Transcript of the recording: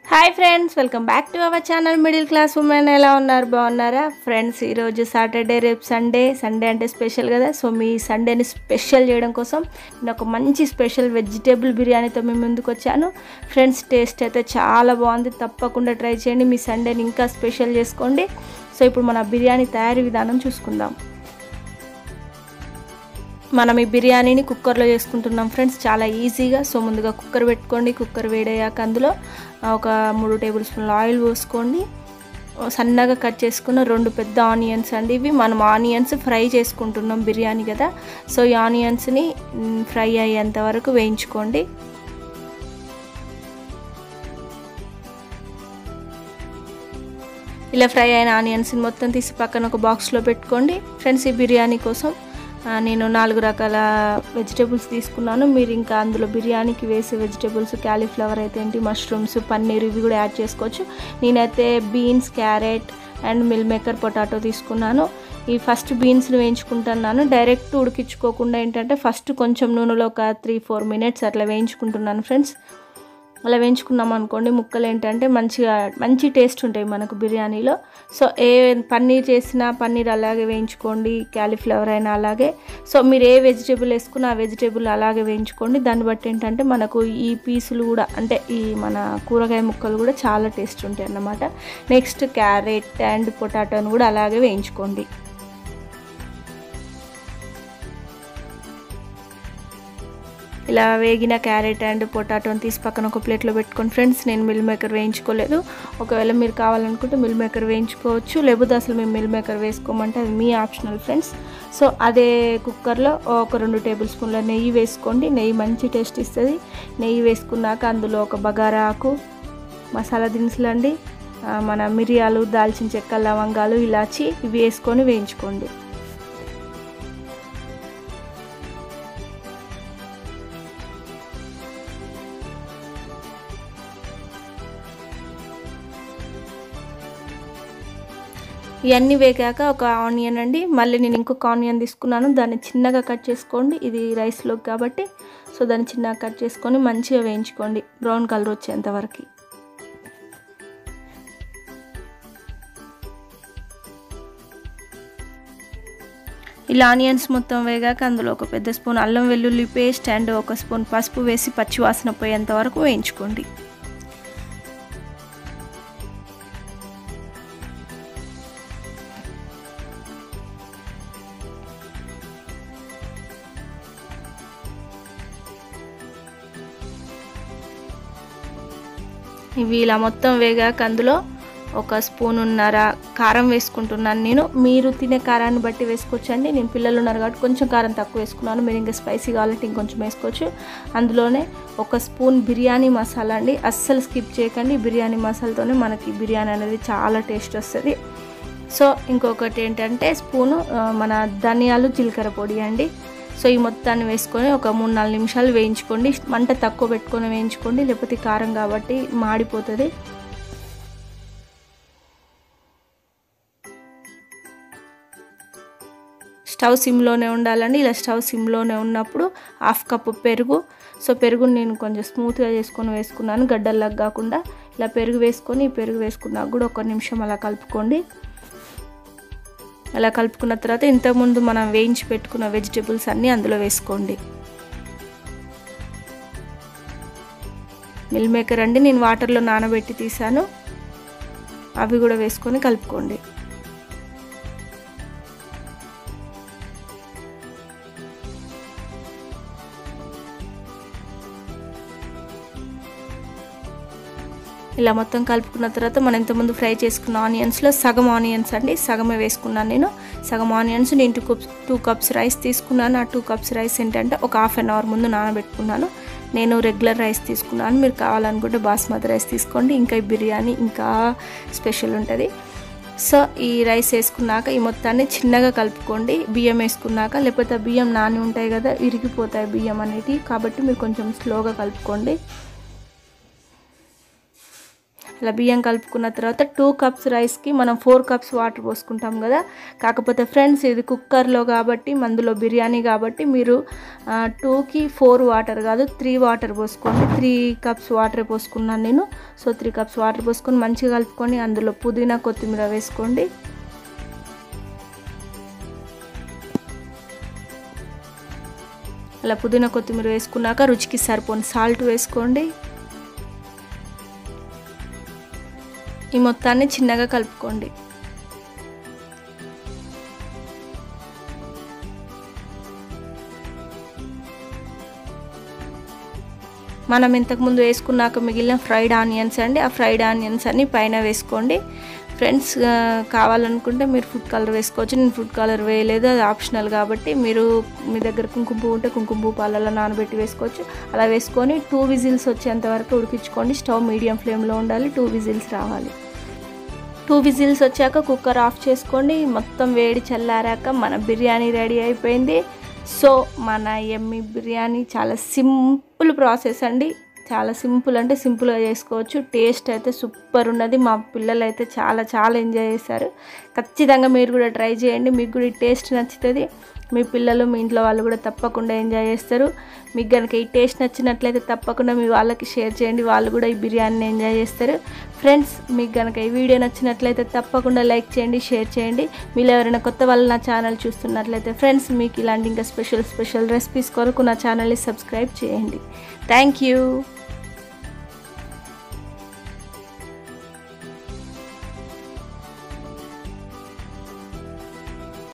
hi friends welcome back to our channel middle class women ఎలా ఉన్నారు బాగున్నారా friends ఈరోజు సాటర్డే రేపు సండే సండే అంటే స్పెషల్ కదా సో మీ సండేని స్పెషల్ చేయడం కోసం నేను ఒక మంచి స్పెషల్ వెజిటేబుల్ బిర్యానీతో మీ ముందుకు వచ్చాను ఫ్రెండ్స్ టేస్ట్ అయితే చాలా బాగుంది తప్పకుండా ట్రై చేయండి మీ సండేని ఇంకా స్పెషల్ చేసుకోండి సో ఇప్పుడు మన బిర్యానీ తయారీ విధానం చూసుకుందాం మనం ఈ బిర్యానీని కుక్కర్లో చేసుకుంటున్నాం ఫ్రెండ్స్ చాలా ఈజీగా సో ముందుగా కుక్కర్ పెట్టుకోండి కుక్కర్ వేడయ్యాక అందులో ఒక మూడు టేబుల్ స్పూన్ల ఆయిల్ పోసుకోండి సన్నగా కట్ చేసుకున్న రెండు పెద్ద ఆనియన్స్ అండి ఇవి మనం ఆనియన్స్ ఫ్రై చేసుకుంటున్నాం బిర్యానీ కదా సో ఈ ఆనియన్స్ని ఫ్రై అయ్యేంత వరకు వేయించుకోండి ఇలా ఫ్రై అయిన ఆనియన్స్ని మొత్తం తీసి పక్కన ఒక బాక్స్లో పెట్టుకోండి ఫ్రెండ్స్ ఈ బిర్యానీ కోసం నేను నాలుగు రకాల వెజిటేబుల్స్ తీసుకున్నాను మీరు ఇంకా అందులో బిర్యానీకి వేసే వెజిటేబుల్స్ క్యాలీఫ్లవర్ అయితే ఏంటి మష్రూమ్స్ పన్నీర్ ఇవి కూడా యాడ్ చేసుకోవచ్చు నేనైతే beans carrot and meal maker potato తీసుకున్నాను ఈ ఫస్ట్ బీన్స్ని వేయించుకుంటున్నాను డైరెక్ట్ ఉడికించుకోకుండా ఏంటంటే ఫస్ట్ కొంచెం నూనెలో ఒక త్రీ ఫోర్ మినిట్స్ అట్లా వేయించుకుంటున్నాను ఫ్రెండ్స్ అలా వేయించుకున్నాం అనుకోండి ముక్కలు ఏంటంటే మంచిగా మంచి టేస్ట్ ఉంటాయి మనకు బిర్యానీలో సో ఏ పన్నీర్ చేసినా పన్నీర్ అలాగే వేయించుకోండి క్యాలీఫ్లవర్ అయినా అలాగే సో మీరు ఏ వెజిటేబుల్ వేసుకున్నా ఆ వెజిటేబుల్ అలాగే వేయించుకోండి దాన్ని బట్టి ఏంటంటే మనకు ఈ పీసులు కూడా అంటే ఈ మన కూరగాయ ముక్కలు కూడా చాలా టేస్ట్ ఉంటాయి అన్నమాట నెక్స్ట్ క్యారెట్ అండ్ పొటాటోని కూడా అలాగే వేయించుకోండి ఇలా వేగిన క్యారెట్ అండ్ పొటాటోని తీసి పక్కన ఒక ప్లేట్లో పెట్టుకోండి ఫ్రెండ్స్ నేను మిల్ మేకర్ వేయించుకోలేదు ఒకవేళ మీరు కావాలనుకుంటే మిల్ మేకర్ వేయించుకోవచ్చు లేకపోతే అసలు మేము మిల్ మేకర్ వేసుకోమంటే అది మీ ఆప్షనల్ ఫ్రెండ్స్ సో అదే కుక్కర్లో ఒక రెండు టేబుల్ స్పూన్ల నెయ్యి వేసుకోండి నెయ్యి మంచి టేస్ట్ ఇస్తుంది నెయ్యి వేసుకున్నాక అందులో ఒక బగారా ఆకు మసాలా దినుసులు అండి మన మిరియాలు దాల్చిన చెక్క లవంగాలు ఇలాచి ఇవి వేసుకొని వేయించుకోండి ఇవన్నీ వేగాక ఒక ఆనియన్ అండి మళ్ళీ నేను ఇంకొక ఆనియన్ తీసుకున్నాను దాన్ని చిన్నగా కట్ చేసుకోండి ఇది రైస్లోకి కాబట్టి సో దాన్ని చిన్నగా కట్ చేసుకొని మంచిగా వేయించుకోండి బ్రౌన్ కలర్ వచ్చేంత వరకు ఇలా ఆనియన్స్ మొత్తం వేగాక అందులో ఒక పెద్ద స్పూన్ అల్లం వెల్లుల్లి పేస్ట్ అండ్ ఒక స్పూన్ పసుపు వేసి పచ్చి వాసన పోయేంత వరకు వేయించుకోండి ఇవి ఇలా మొత్తం వేగాక అందులో ఒక స్పూన్ ఉన్నర కారం వేసుకుంటున్నాను నేను మీరు తినే కారాన్ని బట్టి వేసుకోవచ్చండి నేను పిల్లలు ఉన్నారు కాబట్టి కొంచెం కారం తక్కువ వేసుకున్నాను మీరు ఇంకా స్పైసీ కావాలంటే ఇంకొంచెం వేసుకోవచ్చు అందులోనే ఒక స్పూన్ బిర్యానీ మసాలా అండి అస్సలు స్కిప్ చేయకండి బిర్యానీ మసాలాతోనే మనకి బిర్యానీ అనేది చాలా టేస్ట్ వస్తుంది సో ఇంకొకటి ఏంటంటే స్పూను మన ధనియాలు జీలకర్ర పొడి అండి సో ఈ మొత్తాన్ని వేసుకొని ఒక మూడు నాలుగు నిమిషాలు వేయించుకోండి మంట తక్కువ పెట్టుకొని వేయించుకోండి లేకపోతే కారం కాబట్టి మాడిపోతుంది స్టవ్ సిమ్లోనే ఉండాలండి ఇలా స్టవ్ సిమ్లోనే ఉన్నప్పుడు హాఫ్ కప్పు పెరుగు సో పెరుగుని నేను కొంచెం స్మూత్గా చేసుకొని వేసుకున్నాను గడ్డల్లాగా కాకుండా ఇలా పెరుగు వేసుకొని పెరుగు వేసుకున్నాక కూడా ఒక నిమిషం అలా కలుపుకోండి అలా కలుపుకున్న తర్వాత ఇంతకుముందు మనం వేయించి పెట్టుకున్న వెజిటేబుల్స్ అన్నీ అందులో వేసుకోండి మిల్ మేకర్ అండి నేను వాటర్లో నానబెట్టి తీసాను అవి కూడా వేసుకొని కలుపుకోండి ఇలా మొత్తం కలుపుకున్న తర్వాత మనం ఇంతకుముందు ఫ్రై చేసుకున్న ఆనియన్స్లో సగం ఆనియన్స్ అండి సగమే వేసుకున్నాను నేను సగం ఆనియన్స్ నేను two cups two cups rice తీసుకున్నాను ఆ టూ కప్స్ రైస్ ఏంటంటే ఒక హాఫ్ అన్ అవర్ ముందు నానబెట్టుకున్నాను నేను రెగ్యులర్ రైస్ తీసుకున్నాను మీరు కావాలనుకుంటే బాస్మతి రైస్ తీసుకోండి ఇంకా ఈ బిర్యానీ ఇంకా స్పెషల్ ఉంటుంది సో ఈ రైస్ వేసుకున్నాక ఈ మొత్తాన్ని చిన్నగా కలుపుకోండి బియ్యం వేసుకున్నాక లేకపోతే బియ్యం నాని ఉంటాయి కదా ఇరిగిపోతాయి బియ్యం అనేటివి కాబట్టి మీరు కొంచెం స్లోగా కలుపుకోండి అలా బియ్యం కలుపుకున్న తర్వాత టూ కప్స్ రైస్కి మనం ఫోర్ కప్స్ వాటర్ పోసుకుంటాం కదా కాకపోతే ఫ్రెండ్స్ ఇది కుక్కర్లో కాబట్టి మందులో బిర్యానీ కాబట్టి మీరు టూకి ఫోర్ వాటర్ కాదు త్రీ వాటర్ పోసుకోండి త్రీ కప్స్ వాటర్ పోసుకున్నాను నేను సో త్రీ కప్స్ వాటర్ పోసుకొని మంచిగా కలుపుకొని అందులో పుదీనా కొత్తిమీర వేసుకోండి అలా పుదీనా కొత్తిమీర వేసుకున్నాక రుచికి సరిపోని సాల్ట్ వేసుకోండి ఈ మొత్తాన్ని చిన్నగా కలుపుకోండి మనం ఇంతకుముందు వేసుకున్నాక మిగిలిన ఫ్రైడ్ ఆనియన్స్ అండి ఆ ఫ్రైడ్ ఆనియన్స్ అన్ని పైన వేసుకోండి ఫ్రెండ్స్ కావాలనుకుంటే మీరు ఫుడ్ కలర్ వేసుకోవచ్చు నేను ఫుడ్ కలర్ వేయలేదు అది ఆప్షనల్ కాబట్టి మీరు మీ దగ్గర కుంకుమ పువ్వు ఉంటే కుంకుమ పువ్వు పాలలో నానబెట్టి వేసుకోవచ్చు అలా వేసుకొని టూ విజిల్స్ వచ్చేంత వరకు ఉడికించుకోండి స్టవ్ మీడియం ఫ్లేమ్లో ఉండాలి టూ విజిల్స్ రావాలి టూ విజిల్స్ వచ్చాక కుక్కర్ ఆఫ్ చేసుకోండి మొత్తం వేడి చల్లారాక మన బిర్యానీ రెడీ అయిపోయింది సో మన ఎమ్మి బిర్యానీ చాలా సింపుల్ ప్రాసెస్ అండి చాలా సింపుల్ అంటే సింపుల్గా చేసుకోవచ్చు టేస్ట్ అయితే సూపర్ ఉన్నది మా పిల్లలు అయితే చాలా చాలా ఎంజాయ్ చేశారు ఖచ్చితంగా మీరు కూడా ట్రై చేయండి మీకు కూడా ఈ టేస్ట్ నచ్చుతుంది మీ పిల్లలు మీ ఇంట్లో వాళ్ళు కూడా తప్పకుండా ఎంజాయ్ చేస్తారు మీకు కనుక ఈ టేస్ట్ నచ్చినట్లయితే తప్పకుండా మీ వాళ్ళకి షేర్ చేయండి వాళ్ళు కూడా ఈ బిర్యానీని ఎంజాయ్ చేస్తారు ఫ్రెండ్స్ మీకు కనుక ఈ వీడియో నచ్చినట్లయితే తప్పకుండా లైక్ చేయండి షేర్ చేయండి మీరు ఎవరైనా కొత్త వాళ్ళు నా ఛానల్ చూస్తున్నట్లయితే ఫ్రెండ్స్ మీకు ఇలాంటి ఇంకా స్పెషల్ స్పెషల్ రెసిపీస్ కొరకు నా ఛానల్ని సబ్స్క్రైబ్ చేయండి థ్యాంక్ యూ